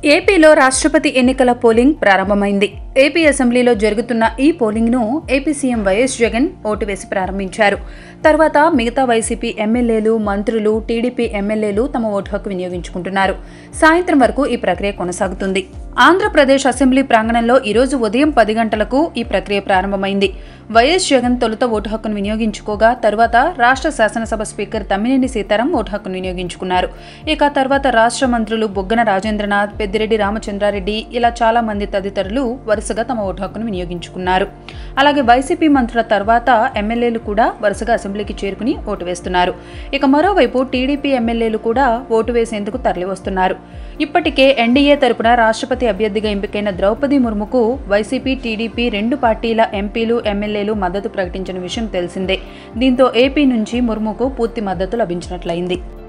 ఏపీలో రాష్ట్రపతి ఎన్నికల పోలింగ్ ప్రారంభమైంది ఏపీ అసెంబ్లీలో జరుగుతున్న ఈ పోలింగ్ను AP CM YS Jagan vote వేసి ప్రారంభించారు తర్వాత మిగతా వైసీపీ ఎమ్మెల్యేలు మంత్రులు టీడీపీ ఎమ్మెల్యేలు తమ ఓటు హక్కు వినియోగించుకుంటున్నారు సాయంత్రం వరకు ఈ ప్రక్రియ కొనసాగుతుంది ఆంధ్రప్రదేశ్ అసెంబ్లీ ప్రాంగణంలో ఈరోజు ఉదయం పది గంటలకు ఈ ప్రక్రియ ప్రారంభమైంది వైఎస్ జగన్ తొలుత ఓటు హక్కును వినియోగించుకోగా తర్వాత రాష్ట్ర శాసనసభ స్పీకర్ తమ్మినేని సీతారాం ఓటు హక్కును వినియోగించుకున్నారు ఇక తర్వాత రాష్ట్ర మంత్రులు బొగ్గన రాజేంద్రనాథ్ పెద్దిరెడ్డి రామచంద్రారెడ్డి ఇలా చాలా మంది తదితరులు వరుసగా తమ ఓటు హక్కును వినియోగించుకున్నారు అలాగే వైసీపీ మంత్రుల తర్వాత ఎమ్మెల్యేలు కూడా వరుసగా అసెంబ్లీకి చేరుకుని ఓటు వేస్తున్నారు ఇక మరోవైపు టీడీపీ ఎమ్మెల్యేలు కూడా ఓటు వేసేందుకు తరలివస్తున్నారు ఇప్పటికే ఎన్డీఏ తరపున రాష్ట్రపతి అభ్యర్థిగా ఎంపికైన ద్రౌపది ముర్ముకు వైసీపీ టీడీపీ రెండు పార్టీల ఎంపీలు ఎమ్మెల్యేలు మద్దతు ప్రకటించిన విషయం తెలిసిందే దీంతో ఏపీ నుంచి ముర్ముకు పూర్తి మద్దతు లభించినట్లయింది